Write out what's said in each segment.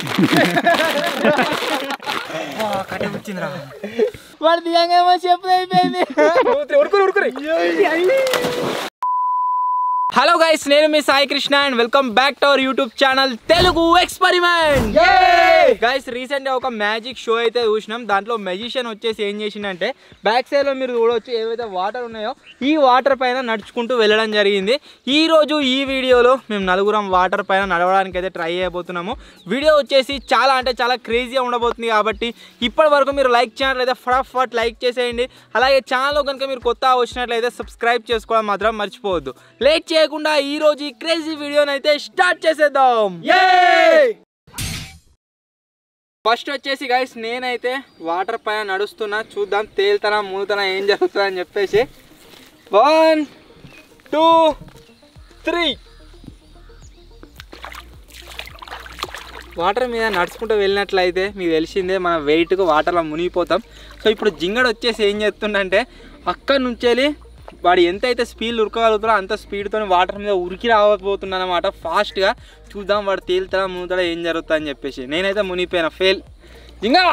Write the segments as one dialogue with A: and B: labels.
A: కట్ట వచ్చిందిరా
B: వాడు దిగంగా చెప్పు అయిపోయింది
A: ఉరుకురు ఉరుకురు హలో గైస్ నేను మీ Sai Krishna and welcome back to our YouTube channel Telugu experiment guys recent గా ఒక మ్యాజిక్ షో అయితే చూసినాం దాంట్లో మెజిషియన్ వచ్చేసి ఏం చేసిందంటే బ్యాక్ సైడ్ లో మీరు చూడవచ్చు ఏవైతే వాటర్ ఉన్నాయో ఈ వాటర్ పైన నడుచుకుంటూ వెళ్ళడం జరిగింది ఈ రోజు ఈ వీడియోలో మేము నలుగురం వాటర్ పైన నడవడానికి అయితే ట్రై చేయబోతున్నాము వీడియో వచ్చేసి చాలా అంటే చాలా క్రేజీగా ఉండబోతుంది కాబట్టి ఇప్పటి వరకు మీరు లైక్ చేసినట్లయితే ఫటాఫట్ లైక్ చేసేయండి అలాగే ఛానల్లో కనుక మీరు కొత్త వచ్చినట్లయితే సబ్స్క్రైబ్ చేసుకోవడం మాత్రం మర్చిపోవద్దు లేట్ చేయకుండా ఈ రోజు ఈ క్రేజీ వీడియోని అయితే స్టార్ట్ చేసేద్దాం ఫస్ట్ వచ్చేసి గైస్ నేనైతే వాటర్ పైన నడుస్తున్నా చూద్దాం తేలుతనా మూతనా ఏం జరుగుతుందని అని చెప్పేసి వన్ టూ త్రీ వాటర్ మీద నడుచుకుంటూ వెళ్ళినట్లయితే మీకు తెలిసిందే మన వెయిట్కు వాటర్లో మునిగిపోతాం సో ఇప్పుడు జింగడు వచ్చేసి ఏం చేస్తుండంటే అక్కడి నుంచి వెళ్ళి వాడు ఎంత అయితే స్పీడ్ ఉరకగలుగుతాడో అంత స్పీడ్తో వాటర్ మీద ఉరికి రాబోతున్నాను అనమాట ఫాస్ట్గా చూద్దాం వాడు తేలుతాడా మునుగుతాడా ఏం జరుగుతుందా అని చెప్పేసి నేనైతే మునిగిపోయినా ఫెయిల్ జింగా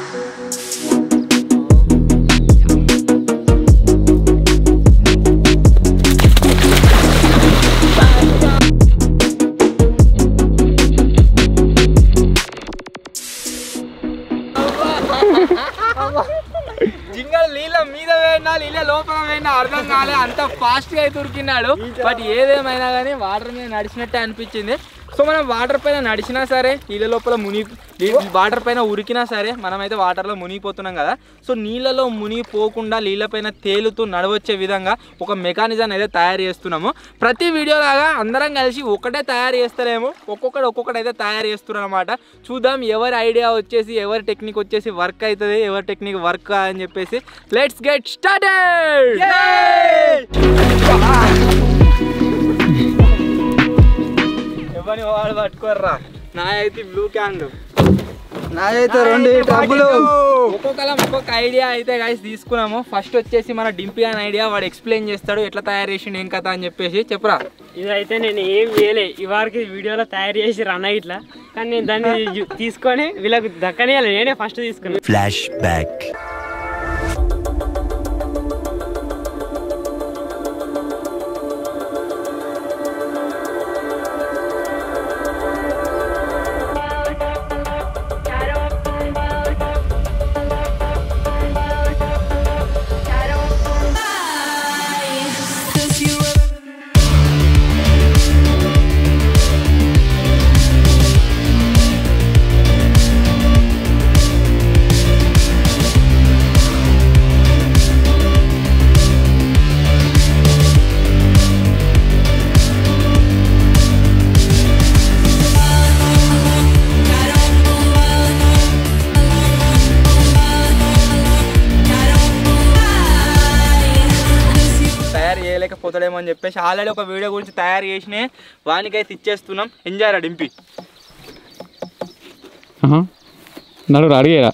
A: జింగల్ నీళ్ళ మీద వేడినా నీళ్ళ లోపల వేడినా అర్థం కాలే అంత ఫాస్ట్ గా అయితే ఉరికినాడు బట్ ఏదేమైనా కానీ వాటర్ మీద నడిచినట్టే అనిపించింది సో మనం వాటర్ పైన నడిచినా సరే నీళ్ళ లోపల ముని వాటర్ పైన ఉరికినా సరే మనమైతే వాటర్లో మునిగిపోతున్నాం కదా సో నీళ్ళలో మునిగిపోకుండా నీళ్ళపైన తేలుతూ నడవచ్చే విధంగా ఒక మెకానిజం అయితే తయారు చేస్తున్నాము ప్రతి వీడియో లాగా అందరం కలిసి ఒకటే తయారు చేస్తారేమో ఒక్కొక్కటి ఒక్కొక్కటి అయితే తయారు చేస్తున్నారు అనమాట చూద్దాం ఎవరి ఐడియా వచ్చేసి ఎవరి టెక్నిక్ వచ్చేసి వర్క్ అవుతుంది ఎవరి టెక్నిక్ వర్క్ అని చెప్పేసి లెట్స్ గెట్ స్టార్టెడ్ ఎవరిని వాడు పట్టుకోర్రా నా అయితే బ్లూ క్యాండ్
B: నాదైతే రెండు డబ్బులు
A: ఒక్కొక్కలం ఒక్కొక్క ఐడియా అయితే గైస్ తీసుకున్నాము ఫస్ట్ వచ్చేసి మన డింపి అని ఐడియా వాడు ఎక్స్ప్లెయిన్ చేస్తాడు ఎట్లా తయారు చేసిండు ఏం కథ అని చెప్పేసి చెప్పురా
C: ఇదైతే నేను ఏం వేయలే ఇవరకు వీడియోలో తయారు చేసి రన్ ఇట్లా కానీ నేను దాన్ని జు- తీసుకొని వీళ్ళకి దక్కనియాలి నేనే ఫస్ట్ తీసుకున్నాను
D: ఫ్లాష్ బ్యాక్
A: తయారు చేయలేకపోతాడేమో అని చెప్పేసి ఆల్రెడీ ఒక వీడియో గురించి తయారు చేసిన వానికైతే ఇచ్చేస్తున్నాం ఎంజాయ్ రా డింపి
E: నడురు అడిగేరా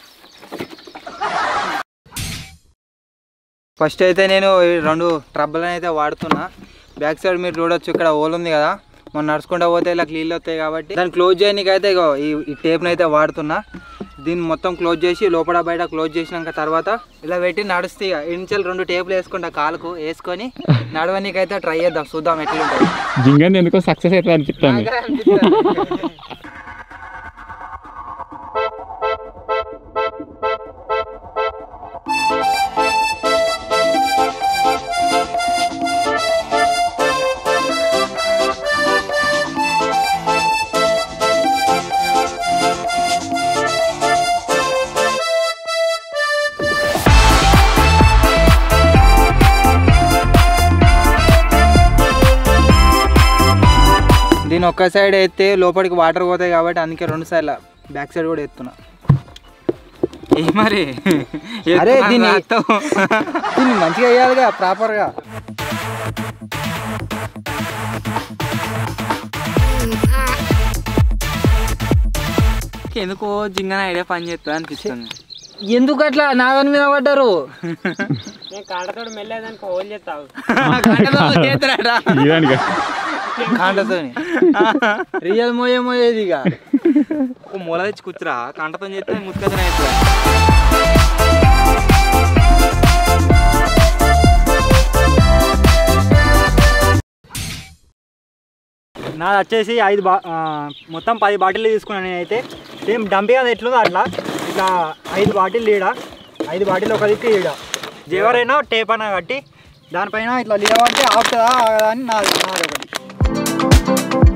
B: ఫస్ట్ అయితే నేను ఈ రెండు ట్రబుల్ అయితే వాడుతున్నా బ్యాక్ సైడ్ మీరు చూడొచ్చు ఇక్కడ హోల్ ఉంది కదా మనం నడుచుకుంటూ పోతే ఇలా నీళ్ళు వస్తాయి కాబట్టి దాన్ని క్లోజ్ చేయడానికి అయితే ఇగో ఈ ఈ టేప్ని అయితే వాడుతున్నా దీన్ని మొత్తం క్లోజ్ చేసి లోపల బయట క్లోజ్ చేసినాక తర్వాత ఇలా పెట్టి నడుస్తే ఇక ఇన్షియల్ రెండు టేపులు వేసుకుంటా కాలుకు వేసుకొని నడవనీకైతే ట్రై చేద్దాం చూద్దాం ఎట్లుంటుంది
E: జింగన్ ఎందుకో సక్సెస్ అయితే అనిపిస్తుంది
B: నాకే అనిపిస్తుంది. దీని ఒక్క సైడ్ ఎత్తే లోపలికి వాటర్ పోతాయి కాబట్టి అందుకే రెండు సైడ్ల బ్యాక్ సైడ్ కూడా ఎత్తున్నా
A: ఏ మరి
B: అరే
A: ఎత్తున్నా
B: దీన్ని
A: రాస్తావు.
B: దీన్ని మంచిగా వేయాలిగా ప్రాపర్గా
A: ఎందుకో జింగన ఐడియా పని చేస్తా అనిపిస్తుంది
B: ఎందుకు అట్లా నాగని మీద పడ్డారు
C: నేను కాడతోడు మెల్లేదానికి హోల్ చేస్తావు
E: ఇదానిక
B: కాంటతోని రియల్ మోయే మోయేది ఇక
A: ఒక మూల తెచ్చి కూర్చురా కంటతో చేస్తే ముత్తుకతనే అవుతుంది
D: నాది వచ్చేసి ఐదు బా ఆ, మొత్తం పది బాటిల్ తీసుకున్నాను నేనైతే సేమ్ డంపి అది ఎట్లుందో అట్లా ఇట్లా ఐదు బాటిల్ ఈడ ఐదు బాటిల్ ఒక దిక్కు ఈడ ఎవరైనా టేప్ అన్న కట్టి దానిపైన ఇట్లా లేవంటే ఆపుతుందా ఆగదా అని నాది నాది ఒకటి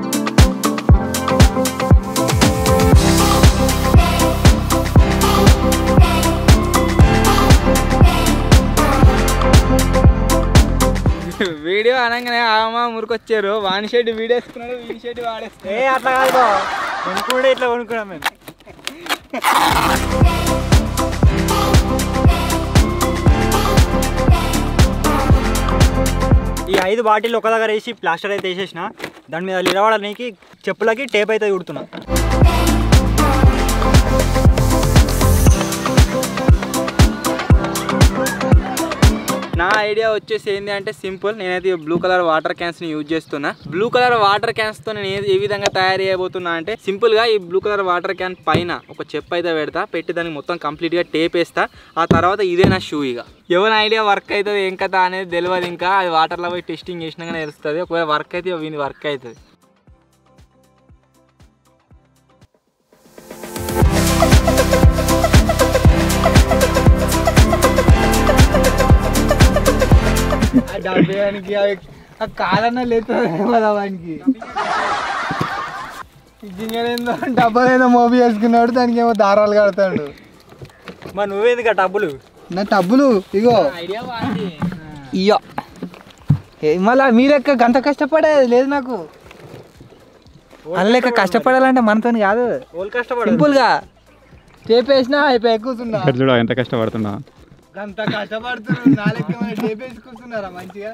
A: వీడియో అనగానే ఆమా మురికొచ్చారు వాని షెడ్ వీడియో వేసుకున్నాడు వీని షెడ్ వాడేస్తే
D: ఏ అట్లా కాదు బా కొనుక్కుంటే ఇట్లా కొనుక్కున్నాం మేము ఈ ఐదు బాటిల్ ఒక దగ్గర వేసి ప్లాస్టర్ అయితే వేసేసిన దాని మీద నిలబడడానికి చెప్పులకి టేప్ అయితే కుడుతున్నా
A: నా ఐడియా వచ్చేసి ఏంటి అంటే సింపుల్ నేనైతే బ్లూ కలర్ వాటర్ క్యాన్స్ ని యూజ్ చేస్తున్నా బ్లూ కలర్ వాటర్ క్యాన్స్ తో నేను ఏ- ఏ విధంగా తయారు చేయబోతున్నా అంటే సింపుల్ గా ఈ బ్లూ కలర్ వాటర్ క్యాన్ పైన ఒక చెప్పు అయితే పెడతా పెట్టి దానికి మొత్తం కంప్లీట్ గా టేప్ వేస్తా ఆ తర్వాత ఇదే నా షూ ఇక ఎవరి ఐడియా వర్క్ అవుతుంది ఏం కథ అనేది తెలియదు ఇంకా అది వాటర్ లో పోయి టెస్టింగ్ చేసినాక తెలుస్తుంది ఒకవేళ వర్క్ అయితే వీని వర్క్ అవుతుంది
B: డబ్బానికి ఆ కాలన్న లేదు కదా వానికి ఏందో డబ్బా ఏదో మోబీ వేసుకున్నాడు దానికి ఏమో దారాలు కడతాడు
D: మరి నువ్వేందుకు ఆ డబ్బులు
B: నా డబ్బులు ఇగో
A: ఐడియా వాడి
B: ఇయ్యో ఏ మళ్ళా మీరెక్క గంట కష్టపడేది లేదు నాకు అల్లెక్క కష్టపడాలంటే మనతో కాదు
D: వాళ్ళు కష్టపడదు
B: సింపుల్ గా టేప్ వేసినా అయిపోయి కూర్చున్నా
E: ఇక్కడ చూడ ఎంత కష్టపడుతున్నా
B: అంత కష్టపడుతున్నారు నా లెక్క మరి టేప్ వేసి కూర్చున్నారా మంచిగా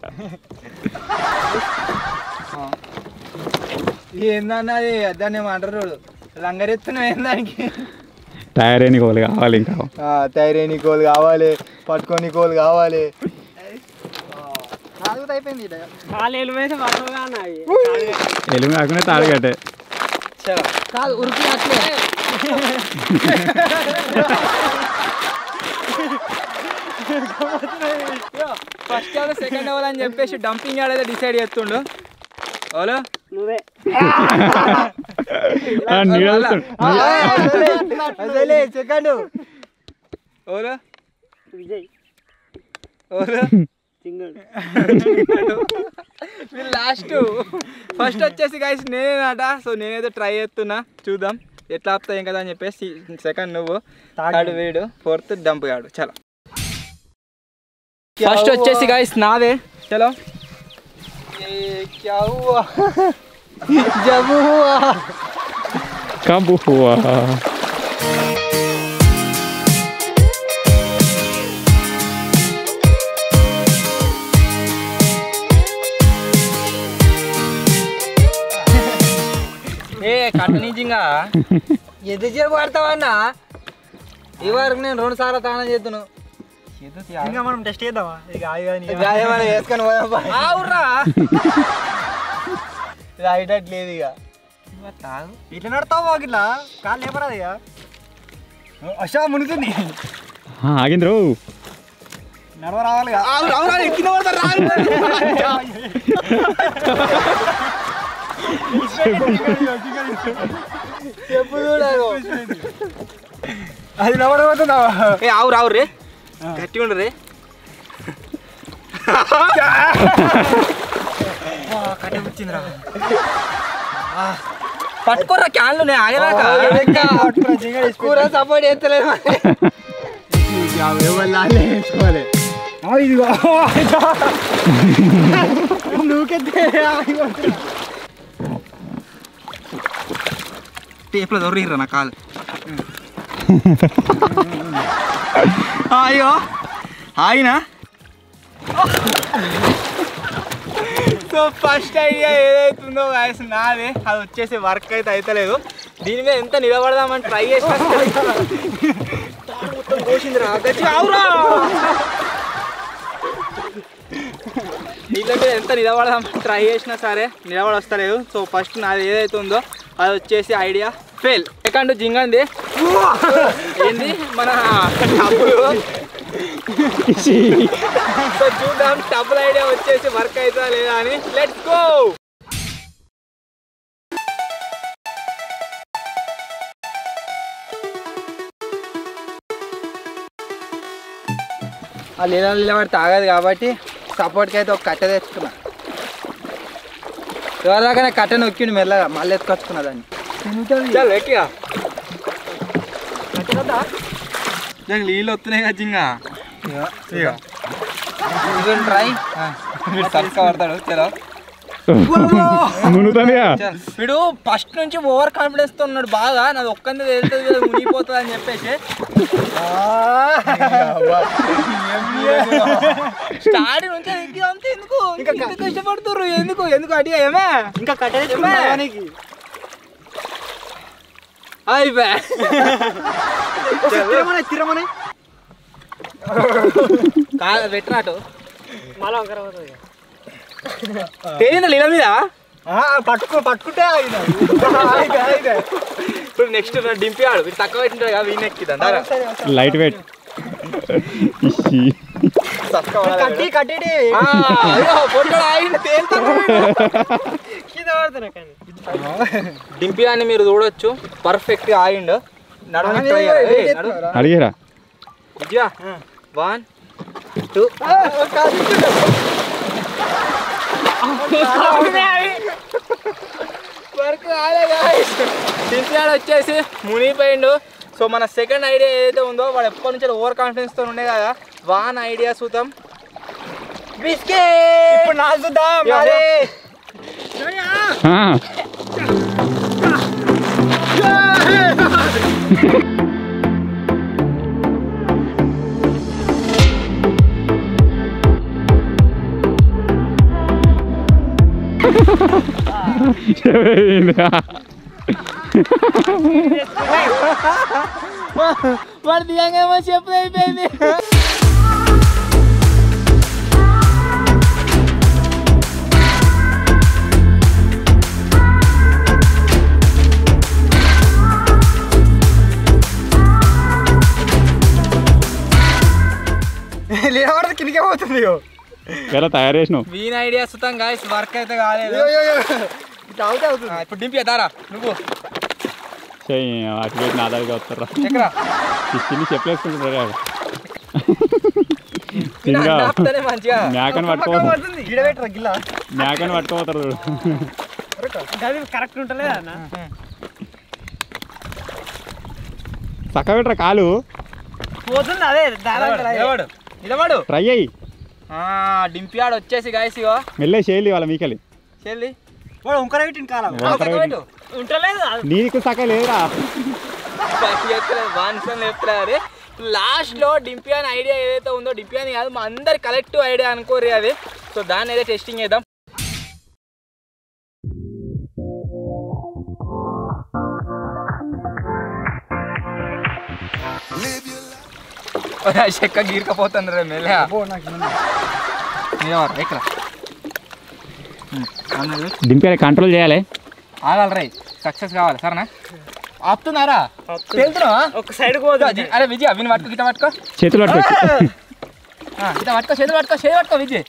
B: ఏందన్నది దాన్ని ఏమంటారు చూడు లంగరెత్తున్నావు ఏం దానికి
E: తయారైన వాళ్ళు కావాలి ఇంకా
B: తయారైన కోలు కావాలి పట్టుకొని కోలు కావాలి అయిపోయింది
C: కాలేలు మీద పడవగా అన్నవి
E: ఎలుగు కాకుండా తాడుగట్టే
B: కాదు ఉరికి అట్లే
A: ఫస్ట్ ఎవరు సెకండ్ ఎవరు అని చెప్పేసి డంపింగ్ యాడ్ అయితే డిసైడ్ చేస్తుండు ఓలో
C: నువ్వే
B: అదేలే సెకండ్
A: ఓలో
C: విజయ్
A: ఓలో
C: సింగల్
A: వీళ్ళు లాస్ట్ ఫస్ట్ వచ్చేసి గైస్ నేనేనట సో నేనైతే ట్రై చేస్తున్నా చూద్దాం ఎట్లా ఆపుతాయి కదా అని చెప్పేసి సెకండ్ నువ్వు థర్డ్ వీడు ఫోర్త్ డంప్ గాడు చలో ఫస్ట్ వచ్చేసి గైస్ నాదే చలో
B: क्या हुआ जब हुआ
E: కబు హువా
A: ఏ కట్ట నిజంగా
B: ఎదు చేపు పడతావన్నా ఈ వరకు నేను రెండు సార్లు తానం చేద్దును
D: ఇంకా మనం టెస్ట్ చేద్దామా ఇక ఆగి కానీ
B: గాయమని వేసుకొని పోదాం
A: ఆవురా
B: ఇది అయ్యేటట్లేదు ఇక
D: ఇట్లా నడతావు మాకు ఇట్లా కాలు లేపరాదు ఇక అశా మునుగుతుంది
E: ఆగింద్రు
D: నడవ రావాలి ఇక.
B: చెప్పు చూడాలి
D: అది నడవబోతుందా
A: ఏ ఆవు రావు రే గట్టి ఉండు రే
D: కట్టే వచ్చిందిరా
A: పట్టుకోరా క్యాన్లు నేను ఆగేదాకా
B: కూర సపోర్ట్ చేస్తలేదు ఎవరు లాలే వేసుకోవాలి
D: ఇదిగో నువ్వుకెత్తే
A: టేప్లో దొరికిర్రా నా కాలు అయ్యో ఆగినా సో ఫస్ట్ ఐడియా ఏదైతుందో గాయస్ నాదే అది వచ్చేసి వర్క్ అయితే అవుతలేదు దీని మీద ఎంత నిలబడదామని ట్రై చేసినా కోసిందిరా గచ్చి ఆవురా నీళ్ళ మీద ఎంత నిలబడదాం ట్రై చేసినా సరే నిలబడ వస్తలేదు సో ఫస్ట్ నాది ఏదైతే ఉందో అది వచ్చేసి ఐడియా ఫెయిల్ సెకండ్ జింగంది ఏంది మన డబ్బులు సో చూద్దాం డబ్బుల ఐడియా వచ్చేసి వర్క్ అవుతుందా లేదా అని లెట్స్ గో
B: ఆ నీళ్ళ నిలబడి తాగదు కాబట్టి సపోర్ట్కి అయితే ఒక కట్టె తెచ్చుకున్నా ఎవరిదాకా కట్టె నొక్కిండు మెల్లగా మళ్ళీ ఎత్తుకొచ్చుకున్నా దాన్ని
A: చల్ ఎక్కిగా నాకు నీళ్ళు వస్తున్నాయి కదా జింగా
B: ఇక ట్రై మీరు సరిగ్గా పడతాడు చలో
E: మునుగుతుందిగా
A: వీడు ఫస్ట్ నుంచి ఓవర్ కాన్ఫిడెన్స్ తో ఉన్నాడు బాగా నాది ఒక్కంది వెళ్తుంది కదా మునిగిపోతుంది అని చెప్పేసి స్టార్టింగ్ నుంచి ఎక్కి అంతే ఎందుకు ఇంకా కష్టపడుతుర్రు ఎందుకు ఎందుకు అడిగా ఏమే
D: ఇంకా కట్టె
A: ఏమే? అయిపోయా
D: తిరమని తిరమని
A: కాదు పెట్టరాటు
C: మళ్ళీ ఒకరు పోతుంది ఇక.
A: తేలిందా నీళ్ళ మీద
D: పట్టుకో పట్టుకుంటే ఆగిన
A: ఇప్పుడు నెక్స్ట్ డింపి ఆడు వీడు తక్కువ పెట్టింటాడు కదా వీడిని ఎక్కిద్దాం
E: లైట్ వెయిట్
D: కట్టి కట్టేటి
A: పొట్టడు ఆగిండు తేలుతాడు
C: కింద పడుతున్నా కానీ
A: డింపి అని మీరు చూడొచ్చు పర్ఫెక్ట్ గా ఆగిండు నడవనికి try చేయాలి. ఏయ్, నడు.
E: అడిగారా
A: విజయ వన్ టూ వర్క్ డింపియాడు వచ్చేసి మునిగిపోయిండు సో మన సెకండ్ ఐడియా ఏదైతే ఉందో వాడు ఎప్పటి నుంచి ఓవర్ కాన్ఫిడెన్స్ తో ఉండే కదా వాన్ ఐడియా చూద్దాం బిస్కెట్
D: ఇప్పుడు నా చూద్దాం
A: యా,
D: అదే
E: ఆ, ఏమైందా?
A: వాడు దిగంగా చెప్పు అయిపోయింది
D: లేవడితే కిందకే పోతుంది ఇగో.
E: ఎలా తయారు చేసినావు
A: వీన్ ఐడియా సుతం గాయస్ వర్క్ అయితే కాలేదు
D: ఇగో, ఇగో, ఇగో. ఇట్లా అవుతే అవుతుంది
A: ఆ, ఇప్పుడు డింపి దారా నువ్వు
E: చెయ్యి, అటు పెట్టి నా దగ్గరికి వస్తారా
A: చక్రా
E: చిన్ని చెప్పలేసుకుంటున్నారు ఇంకా
A: ఆపుతానే మంచిగా
E: మేకని పట్టుకోపోతారు
D: పడుతుంది గిడబెట్టరా గిల్ల
E: మేకని పట్టుకోపోతారు చూడు
C: గది కరెక్ట్ ఉంటలేదా అన్న
E: చక్క పెట్టరా కాలు
C: పోతుంది అదే దాదాపు
A: నిలబడు నిలబడు
E: ట్రై అయ్యి
A: ఆ, డింపి ఆడు వచ్చేసి గాయస్ ఇగో
E: మెల్లే చేయలి వాళ్ళ మీకలి
A: చెల్లి
D: వాడు ఉంకర పెట్టిన కాలం
A: పెట్టు
C: ఉంటలేదు
E: నీకు సక్క లేదురా
A: వాన్సన్ చెప్తున్నారు అది లాస్ట్ లో డింపి అని ఐడియా ఏదైతే ఉందో డింపి అని కాదు మా అందరి కలెక్టివ్ ఐడియా అనుకోరు అది సో దాన్ని అయితే టెస్టింగ్ చేద్దాం చెక్క గీరకపోతుంది రే మెల్లె నిలబడు ఎక్కడ
E: దింపే కంట్రోల్ చేయాలి
A: ఆగాలి రై సక్సెస్ కావాలి సరేనా ఆపుతున్నారా వెళ్తున్నావా
C: ఒక సైడ్ పోతుంది
A: అరే విజయ్ విని పట్టుకో గిట్ట పట్టుకో
E: చేతులు పట్టుకోవచ్చు
A: ఆ, గిట్ట పట్టుకో చేతులు పట్టుకో చేయి పట్టుకో విజయ్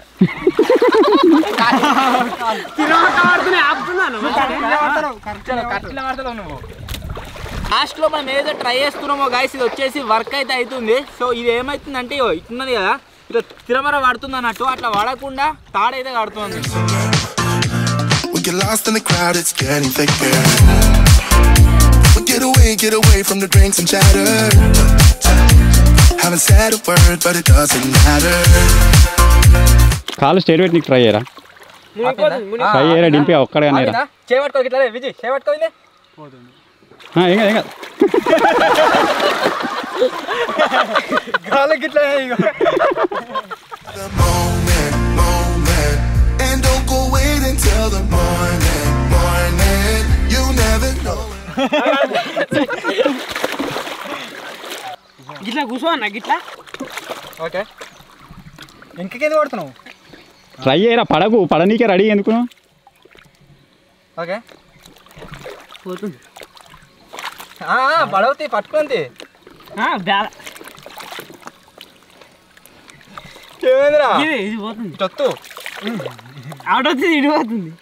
C: తిరగబడుతున్నాయి ఆపుతున్నాను
A: చలో కట్టిన వార్తలో నువ్వు లాస్ట్ లో మనం ఏదైతే ట్రై చేస్తున్నామో గైస్ ఇది వచ్చేసి వర్క్ అయితే అవుతుంది సో ఇది ఏమవుతుందంటే ఇగో ఇట్లున్నది కదా ఇట్లా తిరమర పడుతుంది అన్నట్టు అట్లా పడకుండా తాడైతే కడుతుంది
F: We get lost in the crowd, it's getting thicker. We get away, get away from the drinks and chatter. Haven't said a word, but it doesn't matter.
E: కాలు స్టేట్ పెట్టి నీకు ట్రై చేయరా
C: మునిగిపోతుంది మునిగి
E: ట్రై చేయరా డింపి ఒక్కడే కానీ
A: ఆగిందా? చేయి పట్టుకో గిట్లా రే, విజయ్ చేయి పట్టుకో విజయ్.
E: ఏం కాదు ఏం కాదు
D: గాలి గిట్ల ఇగో
F: The moment, moment. And don't go wait until the morning, morning. You never know.
C: గిట్లా కూర్చో అన్న గిట్లా
B: ఓకే
D: ఇంకెందుకు కొడుతున్నావు
E: ట్రై చేయరా పడకు పడనీకే రెడీ ఎందుకు
B: ఓకే
C: పోతుంది
B: పడవతి పట్టుకుంది
C: ఆ, బేల
B: ఏమైందిరా
C: ఇది ఇది పోతుంది
B: చొత్తు
C: ఆట వచ్చింది ఇటు పోతుంది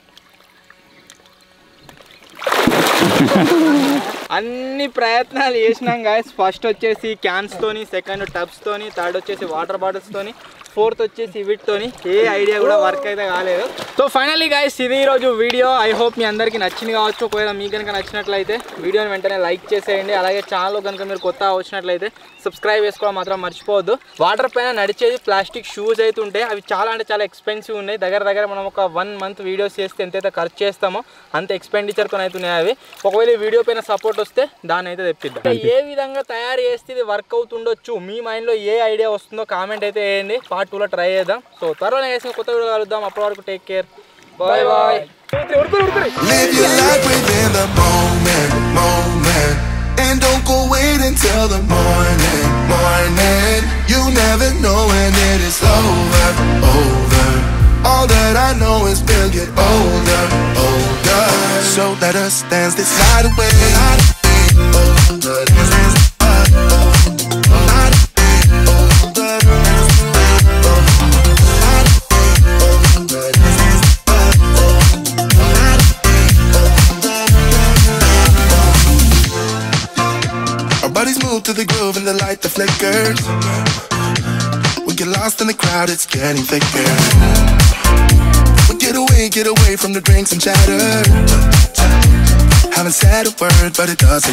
A: అన్ని ప్రయత్నాలు చేసినాం గాయస్ ఫస్ట్ వచ్చేసి క్యాన్స్ తోని సెకండ్ టబ్స్ తోని థర్డ్ వచ్చేసి వాటర్ బాటిల్స్ తోని ఫోర్త్ వచ్చేసి వీటితోని ఏ ఐడియా కూడా వర్క్ అయితే కాలేదు సో ఫైనలీ గాయస్ ఇది ఈరోజు వీడియో ఐ హోప్ మీ అందరికీ నచ్చింది కావచ్చు ఒకవేళ మీకు కనుక నచ్చినట్లయితే వీడియోని వెంటనే లైక్ చేసేయండి అలాగే ఛానల్ కనుక మీరు కొత్త వచ్చినట్లయితే సబ్స్క్రైబ్ చేసుకోవడం మాత్రం మర్చిపోవద్దు వాటర్ పైన నడిచేది ప్లాస్టిక్ షూస్ అయితే ఉంటాయి అవి చాలా అంటే చాలా ఎక్స్పెన్సివ్ ఉన్నాయి దగ్గర దగ్గర మనం ఒక వన్ మంత్ వీడియోస్ చేస్తే ఎంతైతే ఖర్చు చేస్తామో అంత ఎక్స్పెండిచర్తో అయితే ఉన్నాయి అవి ఒకవేళ ఈ వీడియో పైన సపోర్ట్ వస్తే దాన్ని అయితే తెప్పిద్దాం ఏ విధంగా తయారు చేస్తే ఇది వర్క్ అవుతుండొచ్చు మీ మైండ్లో ఏ ఐడియా వస్తుందో కామెంట్ అయితే వేయండి పార్ట్ టూలో ట్రై చేద్దాం సో త్వరలో వేసిన కొత్త వీడియో కలుద్దాం అప్పటి వరకు take care bye bye
F: Live your life within the moment, moment. And don't go wait until the morning, morning. You never know when it is over, over. All that I know is we'll get older, older. So let us dance this night away. Older, dance, Our bodies move to the groove and the light that flickers. We get lost in the crowd, it's getting thicker. We get away, get away from the drinks and chatter. Haven't said a word, but it doesn't